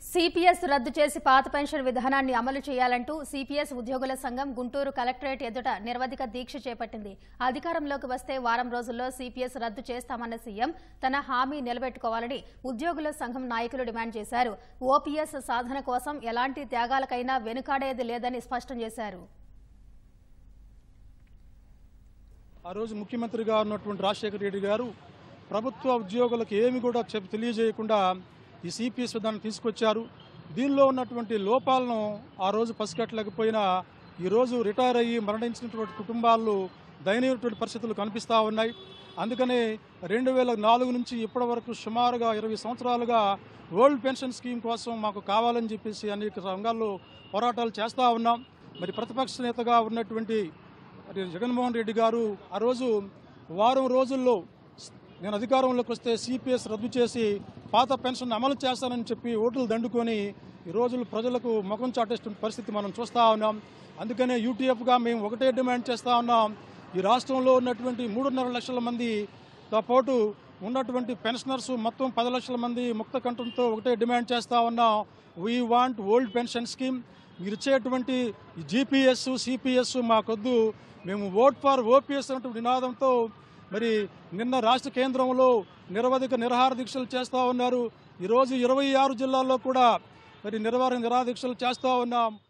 CPS రద్దు చేసి పాత పెన్షన్ విధానాన్ని అమలు చేయాలంటూ సిపిఎస్ ఉద్యోగుల సంఘం గుంటూరు కలెక్టరేట్ ఎదుట నిరవధిక దీక్ష చేపట్టింది అధికారంలోకి వస్తే వారం రోజుల్లో సిపిఎస్ రద్దు చేస్తామన్న సీఎం తన హామీ నిలబెట్టుకోవాలని ఉద్యోగుల సంఘం నాయకులు డిమాండ్ చేశారు ఓపీఎస్ సాధన కోసం ఎలాంటి త్యాగాలకైనా వెనుకాడేది లేదని స్పష్టం చేశారు ఆ రోజు ముఖ్యమంత్రిగా ఉన్నటువంటి రాజశేఖర రెడ్డి గారు ప్రభుత్వ ఉద్యోగులకు ఏమి కూడా చెప్పి తెలియజేయకుండా ఈ సిపిఎస్ విధానం తీసుకొచ్చారు దీనిలో ఉన్నటువంటి లోపాలను ఆ రోజు పసిగట్టలేకపోయినా ఈరోజు రిటైర్ అయ్యి మరణించినటువంటి కుటుంబాలు దయనీయమైనటువంటి పరిస్థితులు కనిపిస్తూ ఉన్నాయి అందుకనే రెండు వేల నాలుగు నుంచి ఇప్పటి వరకు సుమారుగా ఇరవై సంవత్సరాలుగా ఓల్డ్ పెన్షన్ స్కీమ్ కోసం మాకు కావాలని చెప్పేసి అనేక సంఘాల్లో పోరాటాలు చేస్తూ ఉన్నాం మరి ప్రతిపక్ష నేతగా ఉన్నటువంటి మరి జగన్మోహన్ రెడ్డి గారు ఆ రోజు వారం రోజుల్లో నేను అధికారంలోకి వస్తే సిపిఎస్ రద్దు చేసి పాత పెన్షన్ అమలు చేస్తానని చెప్పి ఓట్లు దండుకొని ఈ రోజులు ప్రజలకు ముఖం చాటేస్తున్న పరిస్థితి మనం చూస్తూ ఉన్నాం అందుకనే యూటీఎఫ్గా మేము ఒకటే డిమాండ్ చేస్తూ ఉన్నాం ఈ రాష్ట్రంలో ఉన్నటువంటి మూడున్నర లక్షల మందితో పాటు ఉన్నటువంటి పెన్షనర్స్ మొత్తం పది లక్షల మంది ముక్త కంఠంతో ఒకటే డిమాండ్ చేస్తూ ఉన్నాం we want old pension scheme మీరు ఇచ్చేటువంటి జీపీఎస్ సిపిఎస్ మాకొద్దు మేము ఓట్ ఫర్ ఓపీఎస్ అన్నటువంటి నినాదంతో మరి నిన్న రాష్ట్ర కేంద్రంలో నిరవధిక నిరహార దీక్షలు చేస్తూ ఉన్నారు ఈరోజు ఇరవై ఆరు జిల్లాల్లో కూడా మరి నిరవధిక నిరాదీక్షలు చేస్తూ ఉన్నాం